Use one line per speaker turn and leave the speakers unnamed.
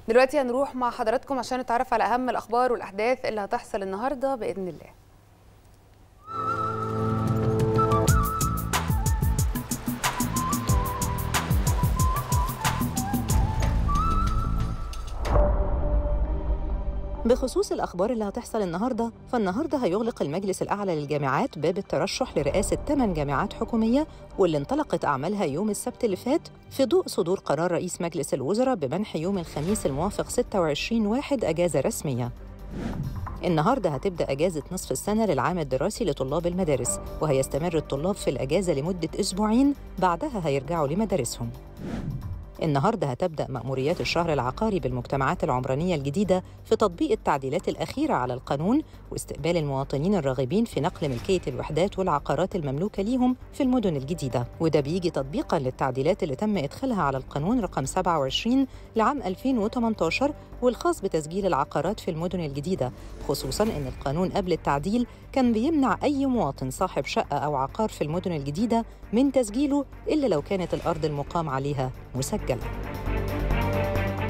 دلوقتي هنروح مع حضراتكم عشان نتعرف على اهم الاخبار والاحداث اللي هتحصل النهارده باذن الله
بخصوص الأخبار اللي هتحصل النهاردة فالنهاردة هيغلق المجلس الأعلى للجامعات باب الترشح لرئاسة 8 جامعات حكومية واللي انطلقت أعمالها يوم السبت اللي فات في ضوء صدور قرار رئيس مجلس الوزراء بمنح يوم الخميس الموافق 26 واحد أجازة رسمية النهارده هتبدا اجازه نصف السنه للعام الدراسي لطلاب المدارس وهيستمر الطلاب في الاجازه لمده اسبوعين بعدها هيرجعوا لمدارسهم النهارده هتبدا مأموريات الشهر العقاري بالمجتمعات العمرانيه الجديده في تطبيق التعديلات الاخيره على القانون واستقبال المواطنين الراغبين في نقل ملكيه الوحدات والعقارات المملوكه ليهم في المدن الجديده وده بيجي تطبيقا للتعديلات اللي تم ادخالها على القانون رقم 27 لعام 2018 والخاص بتسجيل العقارات في المدن الجديده خصوصا ان القانون قبل التعديل كان بيمنع اي مواطن صاحب شقه او عقار في المدن الجديده من تسجيله الا لو كانت الارض المقام عليها مسجله